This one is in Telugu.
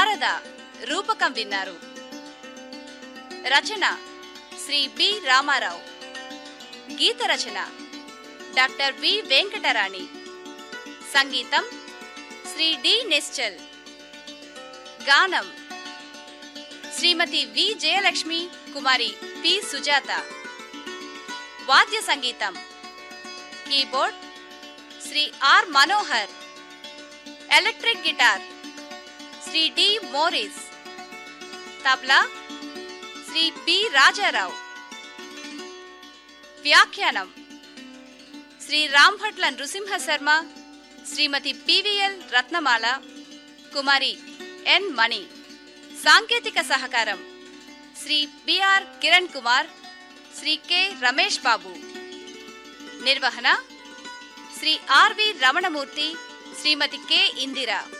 శారద రూపకం విన్నారు రచన శ్రీ బి రామారావు గీత రచన డాక్టర్ వి వెంకటరాణి సంగీతం శ్రీ డి నెస్చల్ గానం శ్రీమతి వి జయలక్ష్మి కుమారి పి సుజాత వాద్య సంగీతం keyboard Shri R Manohar electric guitar Shri D Morris tabla Shri B Rajarao వ్యాఖ్యానం శ్రీ రాంభట్ల నృసింహ శర్మ శ్రీమతి పివిఎల్ రత్నమాల కుమారి ఎన్ మణి సాంకేతిక సహకారం శ్రీ బిఆర్ కిరణ్ కుమార్ శ్రీ కె రమేష్ బాబు నిర్వహణ శ్రీ ఆర్వి రమణమూర్తి శ్రీమతి కె ఇందిరా